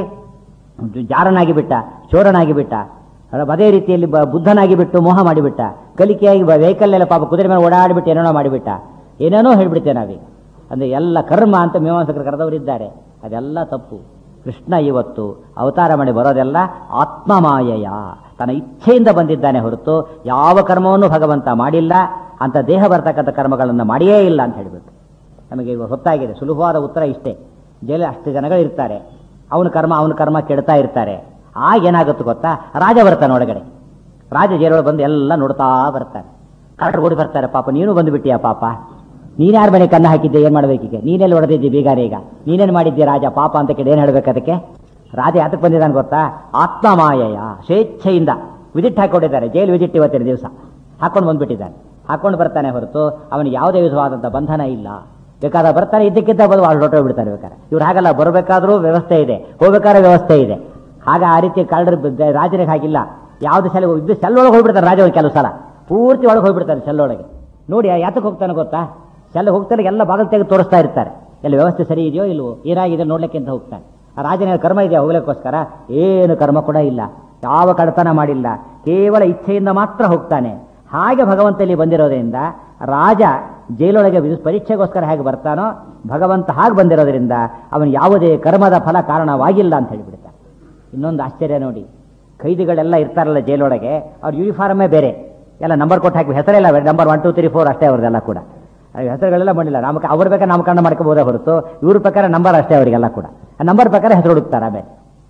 ಜಾರನಾಗಿ ಬಿಟ್ಟ ಚೋರನಾಗಿ ಬಿಟ್ಟ ಅದೇ ರೀತಿಯಲ್ಲಿ ಬ- ಬುದ್ಧನಾಗಿ ಬಿಟ್ಟು ಮೋಹ ಮಾಡಿಬಿಟ್ಟ ಕಲಿಕೆಯಾಗಿ ವೆಹಿಕಲ್ ಎಲ್ಲ ಪಾಪ ಕುದುರೆ ಮೇಲೆ ಓಡಾಡಿಬಿಟ್ಟು ಏನೇನೋ ಮಾಡಿಬಿಟ್ಟ ಏನೇನೋ ಹೇಳ್ಬಿಡ್ತೇವೆ ನಾವೀಗ ಅಂದರೆ ಎಲ್ಲ ಕರ್ಮ ಅಂತ ಮೀಮಾಂಸಕರು ಕರೆದವರಿದ್ದಾರೆ ಅದೆಲ್ಲ ತಪ್ಪು ಕೃಷ್ಣ ಇವತ್ತು ಅವತಾರ ಮಾಡಿ ಬರೋದೆಲ್ಲ ಆತ್ಮಮಾಯಯ ತನ್ನ ಇಚ್ಛೆಯಿಂದ ಬಂದಿದ್ದಾನೆ ಹೊರತು ಯಾವ ಕರ್ಮವನ್ನು ಭಗವಂತ ಮಾಡಿಲ್ಲ ಅಂತ ದೇಹ ಬರ್ತಕ್ಕಂಥ ಕರ್ಮಗಳನ್ನು ಮಾಡಿಯೇ ಇಲ್ಲ ಅಂತ ಹೇಳಿಬಿಟ್ಟು ನಮಗೆ ಇವಾಗ ಗೊತ್ತಾಗಿದೆ ಸುಲಭವಾದ ಉತ್ತರ ಇಷ್ಟೇ ಜೈಲು ಅಷ್ಟು ಜನಗಳು ಇರ್ತಾರೆ ಅವನ ಕರ್ಮ ಅವನ ಕರ್ಮ ಕೆಡ್ತಾ ಇರ್ತಾರೆ ಆಗ ಏನಾಗುತ್ತೆ ಗೊತ್ತಾ ರಾಜ ಬರ್ತಾನೆ ಒಳಗಡೆ ರಾಜ ಜೈಲೊಳಗೆ ಬಂದು ಎಲ್ಲ ನೋಡ್ತಾ ಬರ್ತಾನೆ ಕರೆಕ್ಟ್ ಓಡಿ ಬರ್ತಾರೆ ಪಾಪ ನೀನು ಬಂದುಬಿಟ್ಟಿಯಾ ಪಾಪ ನೀನ್ಯಾರ ಮನೆ ಕನ್ನ ಹಾಕಿದ್ದೆ ಏನು ಮಾಡ್ಬೇಕೀಗ ನೀನೆಲ್ಲಿ ಹೊಡೆದಿದ್ದಿ ಬೀಗಾರೆ ಈಗ ನೀನೇನು ಮಾಡಿದ್ದೆ ರಾಜ ಪಾಪ ಅಂತ ಕೇಳಿ ಏನು ಹೇಳ್ಬೇಕು ಅದಕ್ಕೆ ರಾಜ ಯಾತಕ್ಕೆ ಬಂದಿದ್ದಾನೆ ಗೊತ್ತಾ ಆತ್ಮಮಾಯಯ ಸ್ವೇಚ್ಛೆಯಿಂದ ವಿಜಿಟ್ ಹಾಕೊಂಡಿದ್ದಾರೆ ಜೈಲು ವಿಜಿಟ್ ಇವತ್ತಿನ ದಿವಸ ಹಾಕೊಂಡು ಬಂದ್ಬಿಟ್ಟಿದ್ದಾನೆ ಹಾಕೊಂಡು ಬರ್ತಾನೆ ಹೊರತು ಅವನಿಗೆ ಯಾವುದೇ ವಿಧವಾದಂಥ ಬಂಧನ ಇಲ್ಲ ಬೇಕಾದ ಬರ್ತಾನೆ ಇದ್ದಕ್ಕಿದ್ದ ಬಂದು వాళ్ళు ಹೊರಟು ಬಿಡ್ತಾರೆ ಬೇಕಾದ್ರೆ ಇವ್ರು ಹಾಗಲ್ಲ ಬರಬೇಕಾದ್ರೂ ವ್ಯವಸ್ಥೆ ಇದೆ ಹೋಗ್ಬೇಕಾದ್ರೆ ವ್ಯವಸ್ಥೆ ಇದೆ ಆಗ ಆ ರೀತಿ ಕಳ್ಳರು ಬ- ರಾಜರಿಗೆ ಹಾಗಿಲ್ಲ ಯಾವ್ದು ಸೆಲ್ ಇದ್ದು ಸೆಲ್ ಒಳಗೆ ಹೋಗ್ಬಿಡ್ತಾರೆ ರಾಜ ಕೆಲವು ಸಲ ಪೂರ್ತಿ ಒಳಗೆ ಹೋಗ್ಬಿಡ್ತಾರೆ ಸೆಲ್ ಒಳಗೆ ನೋಡಿ ಯಾತಕ್ಕೆ ಹೋಗ್ತಾನೆ ಗೊತ್ತಾ ಸೆಲ್ ಹೋಗ್ತಾರೆ ಎಲ್ಲ ಬಾಗಿಲು ತೆಗೆದು ತೋರಿಸ್ತಾ ಇರ್ತಾರೆ ಎಲ್ಲಿ ವ್ಯವಸ್ಥೆ ಸರಿ ಇದೆಯೋ ಇಲ್ವೋ ಏನಾಗಿದೆ ನೋಡ್ಲಿಕ್ಕೆ ಅಂತ ಹೋಗ್ತಾನೆ ಆ ರಾಜನ ಕರ್ಮ ಇದೆಯಾ ಹೋಗ್ಲಿಕ್ಕೋಸ್ಕರ ಏನು ಕರ್ಮ ಕೂಡ ಇಲ್ಲ ಯಾವ ಕಡತನ ಮಾಡಿಲ್ಲ ಕೇವಲ ಇಚ್ಛೆಯಿಂದ ಮಾತ್ರ ಹೋಗ್ತಾನೆ ಹಾಗೆ ಭಗವಂತ ಇಲ್ಲಿ ಬಂದಿರೋದ್ರಿಂದ ರಾಜ ಜೈಲೊಳಗೆ ವಿದ್- ಪರೀಕ್ಷೆಗೋಸ್ಕರ ಹೇಗೆ ಬರ್ತಾನೋ ಭಗವಂತ ಹಾಗೆ ಬಂದಿರೋದ್ರಿಂದ ಅವನು ಯಾವುದೇ ಕರ್ಮದ ಫಲ ಕಾರಣವಾಗಿಲ್ಲ ಅಂತ ಹೇಳಿಬಿಡ್ತಾನೆ ಇನ್ನೊಂದು ಆಶ್ಚರ್ಯ ನೋಡಿ ಖೈದಿಗಳೆಲ್ಲ ಇರ್ತಾರಲ್ಲ ಜೈಲೊಳಗೆ ಅವ್ರ ಯೂನಿಫಾರ್ಮೇ ಬೇರೆ ಎಲ್ಲ ನಂಬರ್ ಕೊಟ್ಟು ಹಾಕಿ ಹೆಸರೆಲ್ಲ number one two three four ಅಷ್ಟೇ ಅವ್ರದ್ದೆಲ್ಲ ಕೂಡ ಆ ಹೆಸರುಗಳೆಲ್ಲ ಮಾಡಿಲ್ಲ ನಾಮಕ ಅವ್ರ ಬೇಕಾದ್ರೆ ನಾಮಕರಣ ಮಾಡ್ಕೋಬೋದೇ ಹೊರತು ಇವ್ರ ಪ್ರಕಾರ ನಂಬರ್ ಅಷ್ಟೇ ಅವರಿಗೆಲ್ಲ ಕೂಡ ಆ ನಂಬರ್ ಪ್ರಕಾರ ಹೆಸರು ಹುಡುಕ್ತಾರೆ ಆಮೇಲೆ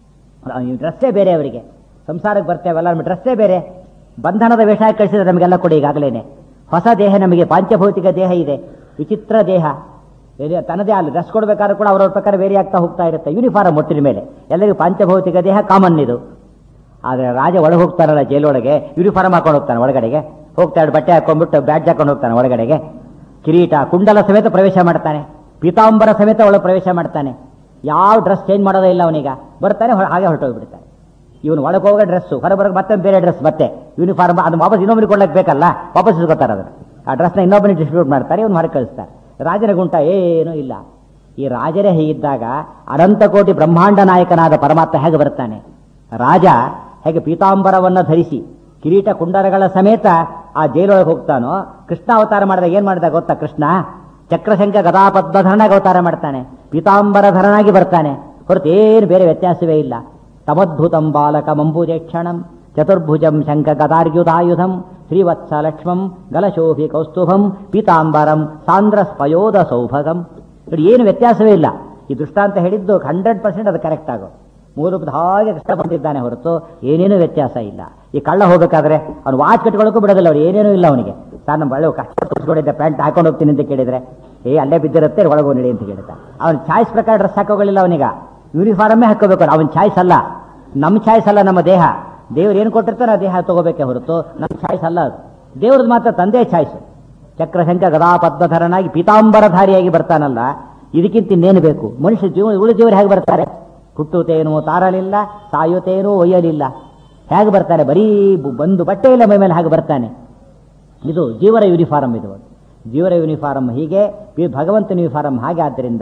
ಡ್ರೆಸ್ಸೇ ಬೇರೆ ಅವರಿಗೆ ಸಂಸಾರಕ್ಕೆ ಬರ್ತೇವಲ್ಲ ನಮ್ಮ ಡ್ರೆಸ್ಸೇ ಬೇರೆ ಬಂಧನದ ವೇಷ ಹಾಕಿ ಕಳಿಸಿದ್ರೆ ನಮಗೆಲ್ಲ ಕೂಡ ಈಗಾಗಲೇ ಹೊಸ ದೇಹ ನಮಗೆ ಪಾಂಚಭೌತಿಕ ದೇಹ ಇದೆ ವಿಚಿತ್ರ ದೇಹ ಬೇರೆ ತನ್ನದೇ ಅಲ್ಲ ಡ್ರೆಸ್ ಕೊಡಬೇಕಾದ್ರೂ ಕೂಡ ಅವ್ರವ್ರ ಪ್ರಕಾರ ಬೇರೆ ಆಗ್ತಾ ಹೋಗ್ತಾ ಇರುತ್ತೆ ಯೂನಿಫಾರ್ಮ್ ಒಟ್ಟಿನ ಮೇಲೆ ಎಲ್ಲರಿಗೂ ಪಾಂಚಭೌತಿಕ ದೇಹ ಕಾಮನ್ ಇದು ಆದರೆ ರಾಜ ಒಳಗೆ ಹೋಗ್ತಾರಲ್ಲ ಜೈಲೊಳಗೆ ಯೂನಿಫಾರ್ಮ್ ಹಾಕೊಂಡು ಹೋಗ್ತಾನೆ ಒಳಗಡೆಗೆ ಹೋಗ್ತಾ ಇರೋ ಬಟ್ಟೆ ಹಾಕೊಂಡ್ಬಿಟ್ಟು ಬ್ಯಾಡ್ಜ್ ಹಾಕೊಂಡು ಹೋಗ್ತಾನೆ ಒಳಗಡೆಗೆ ಕಿರೀಟ ಕುಂಡಲ ಸಮೇತ ಪ್ರವೇಶ ಮಾಡ್ತಾನೆ ಪೀತಾಂಬರ ಸಮೇತ ಒಳಗೆ ಪ್ರವೇಶ ಮಾಡ್ತಾನೆ ಯಾವ ಡ್ರೆಸ್ ಚೇಂಜ್ ಮಾಡೋದೇ ಇಲ್ಲ ಅವನೀಗ ಬರ್ತಾನೆ ಹೊರ- ಹಾಗೆ ಹೊರಟೋಗ್ಬಿಡ್ತಾನೆ ಇವನು ಒಳಗೆ ಹೋಗೋ ಡ್ರೆಸ್ಸು ಹೊರ ಬರೋಕೆ ಮತ್ತೆ ಬೇರೆ ಡ್ರೆಸ್ ಮತ್ತೆ ಯೂನಿಫಾರ್ಮ್ ಅದು ವಾಪಸ್ ಇನ್ನೊಬ್ಬರಿಗೆ ಕೊಡ್ಲಿಕ್ಕೆ ಬೇಕಲ್ಲ ವಾಪಸ್ ಇಸ್ಕೊತಾರೆ ಅದನ್ನು ಆ ಡ್ರೆಸ್ನ ಇನ್ನೊಬ್ಬನಿಗೆ ಡಿಸ್ಟ್ರಿಬ್ಯೂಟ್ ಮಾಡ್ತಾರೆ ಇವನು ಹೊರಗೆ ಕಳಿಸ್ತಾರೆ ರಾಜನ ಗುಂಟ ಏನೂ ಇಲ್ಲ ಈ ರಾಜರೇ ಹೀಗಿದ್ದಾಗ ಅನಂತ ಕೋಟಿ ಬ್ರಹ್ಮಾಂಡ ನಾಯಕನಾದ ಪರಮಾತ್ಮ ಹೇಗೆ ಬರ್ತಾನೆ ರಾಜ ಹೇಗೆ ಪೀತಾಂಬರವನ್ನು ಧರಿಸಿ ಕಿರೀಟ ಕುಂಡರಗಳ ಸಮೇತ ಆ ಜೈಲೊಳಗೆ ಹೋಗ್ತಾನೋ ಕೃಷ್ಣ ಅವತಾರ ಮಾಡಿದಾಗ ಏನ್ ಮಾಡಿದ ಗೊತ್ತಾ ಕೃಷ್ಣ ಚಕ್ರಶಂಕ ಗದಾಪದ್ಮಧರನಾಗಿ ಅವತಾರ ಮಾಡ್ತಾನೆ ಪೀತಾಂಬರಧರನಾಗಿ ಬರ್ತಾನೆ ಹೊರತು ಏನು ಬೇರೆ ವ್ಯತ್ಯಾಸವೇ ಇಲ್ಲ ತಮದ್ಭುತಂ ಬಾಲಕ ಮಂಬುಜೇಕ್ಷಣಂ ಚತುರ್ಭುಜಂ ಶಂಖ ಗದಾರ್ಯುಧಾಯುಧಂ ಶ್ರೀವತ್ಸ ಲಕ್ಷ್ಮಂ ಗಲಶೋಭಿ ಕೌಸ್ತುಭಂ ಪೀತಾಂಬರಂ ಸಾಂದ್ರ ಸ್ಪಯೋದ ಸೌಭಗಂ ನೋಡಿ ಏನು ವ್ಯತ್ಯಾಸವೇ ಇಲ್ಲ ಈ ದೃಷ್ಟಾಂತ ಹೇಳಿದ್ದು ಹಂಡ್ರೆಡ್ ಪರ್ಸೆಂಟ್ ಅದು ಕರೆಕ್ಟ್ ಆಗೋ ಮೂಲಭೂತ ಹಾಗೆ ಕಷ್ಟ ಬಂದಿದ್ದಾನೆ ಹೊರತು ಏನೇನೂ ವ್ಯತ್ಯಾಸ ಇಲ್ಲ ಈ ಕಳ್ಳ ಹೋಗಬೇಕಾದ್ರೆ ಅವ್ನು ವಾಚ್ ಕಟ್ಕೊಳ್ಳೋಕ್ಕೂ ಬಿಡೋದಿಲ್ಲ ಅವ್ರು ಏನೇನೂ ಇಲ್ಲ ಅವನಿಗೆ ಸರ್ ನಮ್ಮ ಒಳ್ಳೆ ಕಷ್ಟ ತೋರಿಸ್ಕೊಂಡಿದ್ದೆ ಪ್ಯಾಂಟ್ ಹಾಕೊಂಡು ಹೋಗ್ತೀನಿ ಅಂತ ಕೇಳಿದ್ರೆ ಏ ಅಲ್ಲೇ ಬಿದ್ದಿರುತ್ತೆ ಒಳಗೆ ನಡಿ ಅಂತ ಕೇಳ್ತಾ ಅವನ ಚಾಯ್ಸ್ ಪ್ರಕಾರ ಡ್ರೆಸ್ ಹಾಕೋಗಳಿಲ್ಲ ಅವನಿಗ ಯೂನಿಫಾರ್ಮೇ ಹಾಕೋಬೇಕು ಅವನ ಚಾಯ್ಸ್ ಅಲ್ಲ ನಮ್ಮ ಚಾಯ್ಸ್ ಅಲ್ಲ ನಮ್ಮ ದೇಹ ದೇವ್ರು ಏನು ಕೊಟ್ಟಿರ್ತಾನೆ ಆ ದೇಹ ತಗೋಬೇಕೆ ಹೊರತು ನಮ್ಮ ಚಾಯ್ಸ್ ಅಲ್ಲ ಅದು ದೇವ್ರದ್ದು ಮಾತ್ರ ತಂದೆ ಚಾಯ್ಸ್ ಚಕ್ರಶಂಕ ಗದಾ ಪದ್ಮಧರನಾಗಿ ಪೀತಾಂಬರಧಾರಿಯಾಗಿ ಬರ್ತಾನಲ್ಲ ಇದಕ್ಕಿಂತ ಇನ್ನೇನು ಬೇಕು ಮನುಷ್ಯ ಜೀವ ಉಳಿದವರು ಹೇಗೆ ಬರ್ತಾರೆ ಹುಟ್ಟುತ್ತೇನೋ ತಾರಲಿಲ್ಲ ಸಾಯುತ್ತೇನೋ ಒಯ್ಯಲಿಲ್ಲ ಹೇಗೆ ಬರ್ತಾನೆ ಬರೀ ಬು- ಬಂದು ಬಟ್ಟೆ ಇಲ್ಲ ಮೈ ಮೇಲೆ ಹಾಗೆ ಬರ್ತಾನೆ ಇದು ಜೀವರ ಯೂನಿಫಾರಂ ಇದು ಜೀವರ ಯೂನಿಫಾರಂ ಹೀಗೆ ಈ ಭಗವಂತನ ಯೂನಿಫಾರಂ ಹಾಗೆ ಆದ್ದರಿಂದ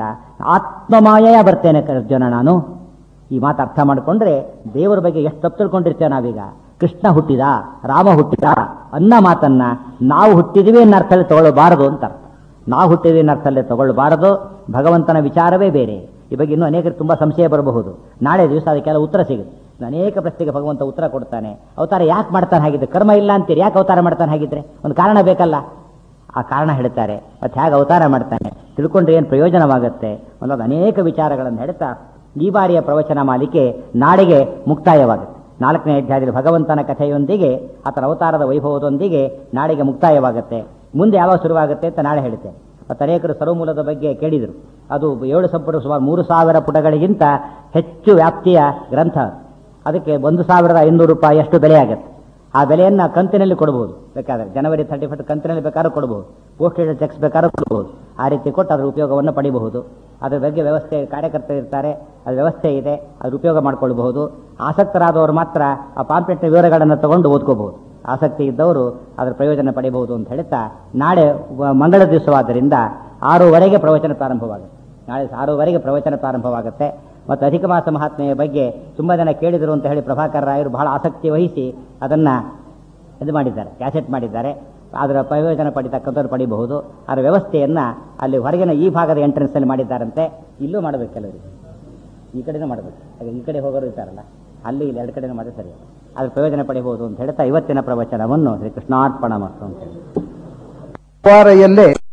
ಆತ್ಮಮಾಯ ಬರ್ತೇನೆ ಅರ್ಜುನ ನಾನು ಈ ಮಾತು ಅರ್ಥ ಮಾಡಿಕೊಂಡ್ರೆ ದೇವರ ಬಗ್ಗೆ ಎಷ್ಟು ತಪ್ಪು ತಿಳ್ಕೊಂಡಿರ್ತೇವೆ ನಾವೀಗ ಕೃಷ್ಣ ಹುಟ್ಟಿದ ರಾಮ ಹುಟ್ಟಿದ ಅನ್ನ ಮಾತನ್ನ ನಾವು ಹುಟ್ಟಿದಿವಿ ಅನ್ನೋ ಅರ್ಥದಲ್ಲಿ ತಗೊಳ್ಳಬಾರದು ಅಂತ ಅರ್ಥ ನಾವು ಹುಟ್ಟಿದ್ವಿ ಅನ್ನೋ ಅರ್ಥದಲ್ಲಿ ತಗೊಳ್ಳಬಾರದು ಭಗವಂತನ ವಿಚಾರವೇ ಬೇರೆ ಈ ಬಗ್ಗೆ ಇನ್ನೂ ಅನೇಕರು ತುಂಬ ಸಂಶಯ ಬರಬಹುದು ನಾಳೆ ದಿವಸ ಅದಕ್ಕೆಲ್ಲ ಉತ್ತರ ಸಿಗುತ್ತೆ ಅನೇಕ ಪ್ರಶ್ನೆಗೆ ಭಗವಂತ ಉತ್ತರ ಕೊಡ್ತಾನೆ ಅವತಾರ ಯಾಕೆ ಮಾಡ್ತಾನೆ ಹಾಗಿದ್ರೆ ಕರ್ಮ ಇಲ್ಲ ಅಂತೀರಿ ಯಾಕೆ ಅವತಾರ ಮಾಡ್ತಾನೆ ಹಾಗಿದ್ರೆ ಒಂದು ಕಾರಣ ಬೇಕಲ್ಲ ಆ ಕಾರಣ ಹೇಳ್ತಾರೆ ಮತ್ತೆ ಹೇಗೆ ಅವತಾರ ಮಾಡ್ತಾನೆ ತಿಳ್ಕೊಂಡ್ರೆ ಏನು ಪ್ರಯೋಜನವಾಗುತ್ತೆ ಅನ್ನೋದು ಅನೇಕ ವಿಚಾರಗಳನ್ನು ಹೇಳ್ತಾ ಈ ಬಾರಿಯ ಪ್ರವಚನ ಮಾಲಿಕೆ ನಾಳೆಗೆ ಮುಕ್ತಾಯವಾಗುತ್ತೆ ನಾಲ್ಕನೇ ಅಧ್ಯಾಯದಲ್ಲಿ ಭಗವಂತನ ಕಥೆಯೊಂದಿಗೆ ಆತನ ಅವತಾರದ ವೈಭವದೊಂದಿಗೆ ನಾಳೆಗೆ ಮುಕ್ತಾಯವಾಗುತ್ತೆ ಮುಂದೆ ಯಾವಾಗ ಶುರುವಾಗುತ್ತೆ ಅಂತ ನಾಳೆ ಹೇಳ್ತೇನೆ ಮತ್ತು ಅನೇಕರು ಸರ್ವಮೂಲದ ಬಗ್ಗೆ ಕೇಳಿದರು ಅದು ಏಳು ಸಂಪುಟ ಸುಮಾರು ಮೂರು ಸಾವಿರ ಪುಟಗಳಿಗಿಂತ ಹೆಚ್ಚು ವ್ಯಾಪ್ತಿಯ ಗ್ರಂಥ ಅದಕ್ಕೆ ಒಂದು ಸಾವಿರದ ಐನೂರು ರೂಪಾಯಿ ಅಷ್ಟು ಬೆಲೆ ಆಗುತ್ತೆ ಆ ಬೆಲೆಯನ್ನು ಕಂತಿನಲ್ಲಿ ಕೊಡಬಹುದು ಬೇಕಾದ್ರೆ ಜನವರಿ ತರ್ಟಿ ಫಸ್ಟ್ ಕಂತಿನಲ್ಲಿ ಬೇಕಾದ್ರೂ ಕೊಡಬಹುದು ಪೋಸ್ಟೇಜ್ ಚೆಕ್ಸ್ ಬೇಕಾದ್ರೂ ಕೊಡಬಹುದು ಆ ರೀತಿ ಕೊಟ್ಟು ಅದರ ಉಪಯೋಗವನ್ನು ಪಡಿಬಹುದು ಅದರ ಬಗ್ಗೆ ವ್ಯವಸ್ಥೆ ಕಾರ್ಯಕರ್ತರು ಇರ್ತಾರೆ ಅದು ವ್ಯವಸ್ಥೆ ಇದೆ ಅದ್ರ ಉಪಯೋಗ ಮಾಡ್ಕೊಳ್ಬಹುದು ಆಸಕ್ತರಾದವರು ಮಾತ್ರ ಆ ಪಾಂಪ್ಲೆಟ್ನ ವಿವರಗಳನ್ನು ತಗೊಂಡು ಓದ್ಕೋಬಹುದು ಆಸಕ್ತಿ ಇದ್ದವರು ಅದರ ಪ್ರಯೋಜನ ಪಡಿಬಹುದು ಅಂತ ಹೇಳ್ತಾ ನಾಳೆ ವ- ಮಂಗಳ ದಿವಸವಾದ್ದರಿಂದ ಆರೂವರೆಗೆ ಪ್ರವಚನ ಪ್ರಾರಂಭವಾಗುತ್ತೆ ನಾಳೆ ಆರೂವರೆಗೆ ಪ್ರವಚನ ಪ್ರಾರಂಭವಾಗುತ್ತೆ ಮತ್ತು ಅಧಿಕ ಮಾಸ ಮಹಾತ್ಮೆಯ ಬಗ್ಗೆ ತುಂಬ ಜನ ಕೇಳಿದರು ಅಂತ ಹೇಳಿ ಪ್ರಭಾಕರ್ ರಾಯರು ಬಹಳ ಆಸಕ್ತಿ ವಹಿಸಿ ಅದನ್ನು ಇದು ಮಾಡಿದ್ದಾರೆ ಕ್ಯಾಸೆಟ್ ಮಾಡಿದ್ದಾರೆ ಅದರ ಪ್ರಯೋಜನ ಪಡಿತಕ್ಕಂಥವ್ರು ಪಡಿಬಹುದು ಅದರ ವ್ಯವಸ್ಥೆಯನ್ನು ಅಲ್ಲಿ ಹೊರಗಿನ ಈ ಭಾಗದ ಎಂಟ್ರೆನ್ಸಲ್ಲಿ ಮಾಡಿದ್ದಾರಂತೆ ಇಲ್ಲೂ ಮಾಡಬೇಕು ಕೆಲವರಿಗೆ ಈ ಕಡೆನೂ ಮಾಡಬೇಕು ಹಾಗೆ ಈ ಕಡೆ ಹೋಗೋರು ಇರ್ತಾರಲ್ಲ ಅಲ್ಲಿ ಇಲ್ಲಿ ಎರಡು ಕಡೆನೂ ಮಾಡಿದ್ರೆ ಸರಿ ಅದ್ರ ಪ್ರಯೋಜನ ಪಡಿಬಹುದು ಅಂತ ಹೇಳ್ತಾ ಇವತ್ತಿನ ಪ್ರವಚನವನ್ನು ಶ್ರೀ ಕೃಷ್ಣಾರ್ಪಣ ಮತ್ತು ಅಂತ ಹೇಳಿ ವಾರೆಯಲ್ಲೇ